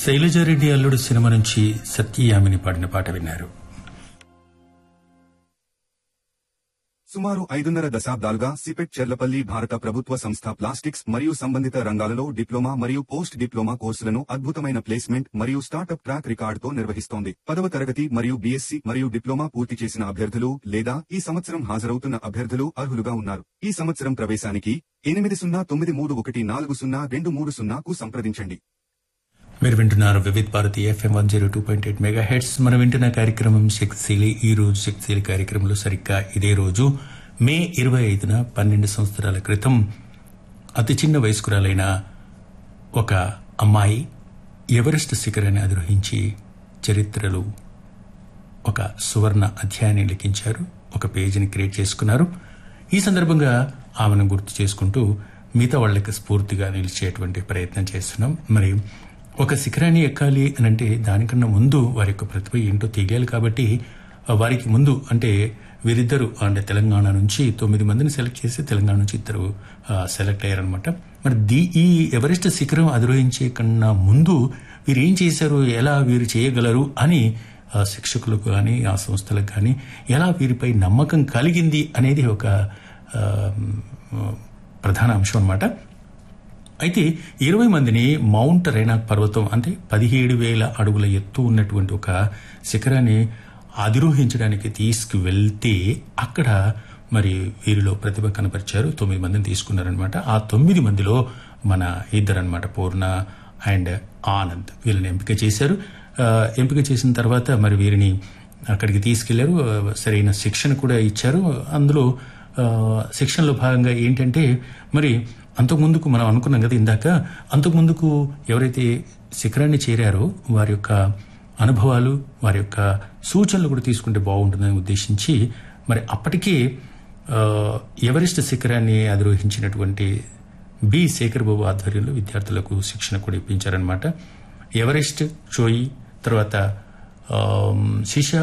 శైలజారెడ్డి అల్లుడు సినిమా నుంచి సత్యయామిని పాడిన పాట విన్నారు సుమారు ఐదున్నర దశాబ్దాలుగా సిపెట్ చెర్లపల్లి భారత ప్రభుత్వ సంస్థ ప్లాస్టిక్స్ మరియు సంబంధిత రంగాలలో డిప్లొమా మరియు పోస్ట్ డిప్లొమా కోర్సులను అద్భుతమైన ప్లేస్మెంట్ మరియు స్టార్టప్ ట్రాక్ రికార్డుతో నిర్వహిస్తోంది పదవ తరగతి మరియు బీఎస్సీ మరియు డిప్లొమా పూర్తి చేసిన అభ్యర్థులు లేదా ఈ సంవత్సరం హాజరవుతున్న అభ్యర్థులు అర్హులుగా ఉన్నారు ఈ సంవత్సరం ప్రవేశానికి ఎనిమిది సున్నా తొమ్మిది మూడు ఒకటి నాలుగు సున్నా రెండు మూడు సున్నాకు సంప్రదించండి మీరు వింటున్నారు Vividh Bharati FM one zero two point eight megahertz మనం వింటున్న కార్యక్రమం శక్తిశీలి ఈ రోజు శక్తిశీలి కార్యక్రమంలో సరిగ్గా ఇదే రోజు మే ఇరవై ఐదున పన్నెండు సంవత్సరాల క్రితం అతి చిన్న వయస్కురాలైన ఒక అమ్మాయి ఎవరెస్ట్ శిఖరాన్ని అధిరోహించి చరిత్రలు ఒక సువర్ణ అధ్యాయాన్ని లిఖించారు ఒక పేజీని క్రియేట్ చేసుకున్నారు ఈ సందర్భంగా ఆమెను గుర్తు చేసుకుంటూ మిగతా వాళ్ళకి స్ఫూర్తిగా నిలిచేటువంటి ప్రయత్నం చేస్తున్నాం మరి ఒక శిఖరాన్ని ఎక్కాలి అని అంటే దానికన్నా ముందు వారి యొక్క ప్రతిభ ఏంటో తెలియాలి కాబట్టి ఆ, వారికి ముందు అంటే వీరిద్దరు అంటే తెలంగాణ నుంచి తొమ్మిది మందిని సెలెక్ట్ చేసి తెలంగాణ నుంచి ఇద్దరు ఆ, సెలెక్ట్ అయ్యారనమాట మరి దీ ఈ ఎవరెస్ట్ శిఖరం అధిరోహించే కన్నా ముందు వీరు ఏం చేశారు ఎలా వీరు చేయగలరు అని ఆ శిక్షకులకు కానీ ఆ సంస్థలకు కానీ ఎలా వీరిపై నమ్మకం కలిగింది అనేది ఒక ఆ, ప్రధాన అంశం అన్నమాట అయితే ఇరవై మందిని మౌంట్ రైనాక్ పర్వతం అంటే పదిహేడు వేల అడుగుల ఎత్తు ఉన్నటువంటి ఒక శిఖరాన్ని అధిరోహించడానికి తీసుకువెళ్తే అక్కడ మరి వీరిలో ప్రతిభ కనపరిచారు తొమ్మిది మందిని తీసుకున్నారనమాట ఆ తొమ్మిది మందిలో మన ఇద్దరు అనమాట పూర్ణ అండ్ ఆనంద్ వీళ్ళని ఎంపిక చేశారు ఆ, ఎంపిక చేసిన తర్వాత మరి వీరిని అక్కడికి తీసుకెళ్లారు ఆ, సరైన శిక్షణ కూడా ఇచ్చారు అందులో ఆ, శిక్షణలో భాగంగా ఏంటంటే మరి అంతకుముందుకు మనం అనుకున్నాం కదా ఇందాక అంతకుముందుకు ఎవరైతే శిఖరాన్ని చేరారో వారి యొక్క అనుభవాలు వారి యొక్క సూచనలు కూడా తీసుకుంటే బాగుంటుందని ఉద్దేశించి మరి అప్పటికే ఆ, ఎవరెస్ట్ శిఖరాన్ని అధిరోహించినటువంటి బి శేఖర్ బాబు ఆధ్వర్యంలో విద్యార్థులకు శిక్షణ కూడా ఇప్పించారనమాట ఎవరెస్ట్ చోయి తర్వాత ఆమ్, శిషా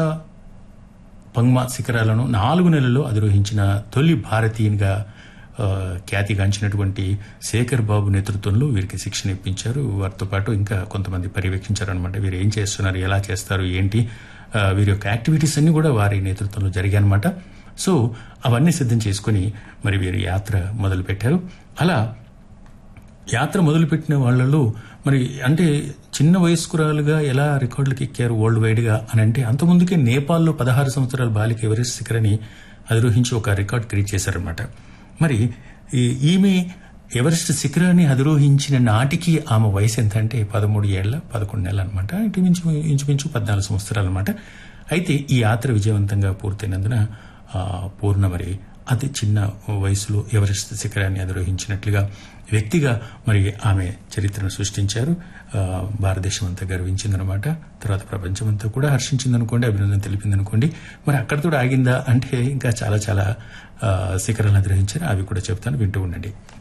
పంగ్మా శిఖరాలను నాలుగు నెలల్లో అధిరోహించిన తొలి భారతీయునిగా ఆ, ఖ్యాతిగాంచినటువంటి శేఖర్ బాబు నేతృత్వంలో వీరికి శిక్షణ ఇప్పించారు వారితో పాటు ఇంకా కొంతమంది పర్యవేక్షించారనమాట వీరు ఏం చేస్తున్నారు ఎలా చేస్తారు ఏంటి ఆ, వీరి యొక్క యాక్టివిటీస్ అన్ని కూడా వారి నేతృత్వంలో జరిగాయన్నమాట సో అవన్నీ సిద్ధం చేసుకుని మరి వీరు యాత్ర మొదలుపెట్టారు అలా యాత్ర మొదలుపెట్టిన వాళ్ళలో మరి అంటే చిన్న వయస్కురాలుగా ఎలా రికార్డులకు ఎక్కారు వరల్డ్ వైడ్ గా అని అంటే అంతకుముందుకే నేపాల్లో పదహారు సంవత్సరాల బాలిక ఎవరెస్ట్ శిఖరని అధిరోహించి ఒక రికార్డ్ క్రియేట్ చేశారనమాట మరి ఈ- ఈమె ఎవరెస్ట్ శిఖరాన్ని అధిరోహించిన నాటికి ఆమె వయసు ఎంత అంటే పదమూడు ఏళ్ల పదకొండు నెలలు అనమాట ఇంచుమించు ఇంచుమించు పద్నాలుగు సంవత్సరాలు అనమాట అయితే ఈ యాత్ర విజయవంతంగా పూర్తయినందున ఆ, పూర్ణ మరి అతి చిన్న వయసులో ఎవరెస్ట్ శిఖరాన్ని అధిరోహించినట్లుగా వ్యక్తిగా మరి ఆమె చరిత్రను సృష్టించారు ఆ, భారతదేశం అంతా గర్వించిందనమాట తర్వాత ప్రపంచం అంతా కూడా హర్షించిందనుకోండి అభినందన తెలిపిందనుకోండి మరి అక్కడితో ఆగిందా అంటే ఇంకా చాలా చాలా ఆ, శిఖరాలను అధిరోహించారు అవి కూడా చెప్తాను వింటూ ఉండండి